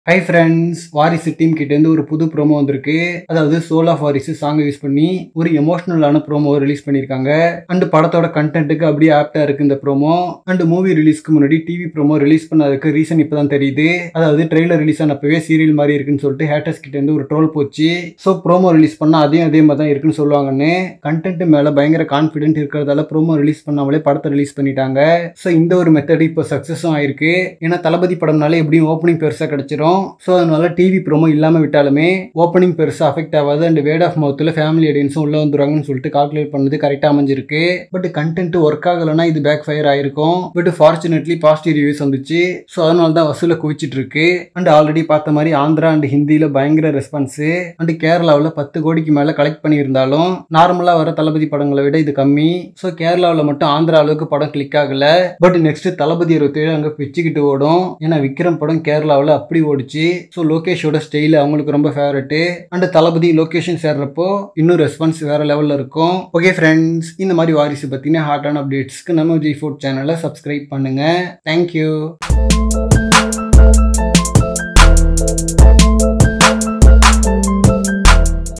hi friends வாரிசு team கிட்டேருந்து ஒரு புது ப்ரோமோ வந்திருக்கு அதாவது சோல் ஆஃப் வாரிசு சாங்கை யூஸ் பண்ணி ஒரு எமோஷனலான ப்ரோமோ ரிலீஸ் பண்ணியிருக்காங்க அண்ட் படத்தோட கண்டென்ட்டுக்கு அப்படியே ஆப்டா இருக்கு இந்த ப்ரோமோ அண்ட் மூவி ரிலீஸ்க்கு முன்னாடி டிவி ப்ரோமோ ரிலீஸ் பண்ணதுக்கு ரீசன் இப்பதான் தெரியுது அதாவது ட்ரெய்லர் ரிலீஸ் ஆனப்பவே சீரியல் மாதிரி இருக்குன்னு சொல்லிட்டு ஹேட்டர்ஸ் கிட்ட இருந்து ஒரு ட்ரோல் போச்சு ஸோ ப்ரோமோ ரிலீஸ் பண்ணா அதையும் அதே மாதிரி தான் இருக்குன்னு சொல்லுவாங்கன்னு கண்டென்ட் மேல பயங்கர கான்ஃபிடென்ட் இருக்கிறதால ப்ரோமோ ரிலீஸ் பண்ணாமலே படத்தை ரிலீஸ் பண்ணிட்டாங்க ஸோ இந்த ஒரு மெத்தட் இப்போ சக்ஸஸும் ஆயிருக்கு ஏன்னா தளபதி படம்னாலே எப்படியும் ஓப்பனிங் பெருசாக கிடைச்சிரும் ஸோ அதனால டிவி ப்ரோமோ இல்லாமல் விட்டாலுமே ஓப்பனிங் பெருசாக அஃபெக்ட் ஆகாது அண்ட் வேர்ட் ஆஃப் மவுத்தில் ஃபேமிலி ஆடியன்ஸும் உள்ளே வந்துருவாங்கன்னு சொல்லிட்டு கால்குலேட் பண்ணது கரெக்டாக அமைஞ்சிருக்கு பட் கண்டென்ட் ஒர்க் ஆகலைன்னா இது பேக் ஃபயர் ஆயிருக்கும் பட் ஃபார்ச்சுனேட்லி பாசிட்டிவ் ரிவ்யூஸ் வந்துச்சு ஸோ அதனால தான் வசூலை குவிச்சிட்டு இருக்கு அண்ட் ஆல்ரெடி பார்த்த மாதிரி ஆந்திரா அண்ட் ஹிந்தியில் பயங்கர ரெஸ்பான்ஸு அண்ட் கேரளாவில் பத்து கோடிக்கு மேலே கலெக்ட் பண்ணியிருந்தாலும் நார்மலாக வர தளபதி படங்களை விட இது கம்மி ஸோ கேரளாவில் மட்டும் ஆந்திரா அளவுக்கு படம் கிளிக் ஆகல பட் நெக்ஸ்ட் தளபதி இருபத்தேழு அங்கே பிச்சுக்கிட்டு ஓடும் ஏன்னா விக்ரம் படம் கேரளாவில் அப்படி ஓடிச்சு ஸோ லோகேஷோட ஸ்டைல் அவங்களுக்கு ரொம்ப ஃபேவரட்டு அண்ட் தளபதி லொகேஷன் சேர்றப்போ இன்னும் ரெஸ்பான்ஸ் வேற லெவலில் இருக்கும் ஓகே ஃப்ரெண்ட்ஸ் இந்த மாதிரி வாரிசு பற்றின ஹாட்டான அப்டேட்ஸ்க்கு நம்ம விஜய் ஃபுட் சேனலை சப்ஸ்கிரைப் பண்ணுங்க தேங்க்யூ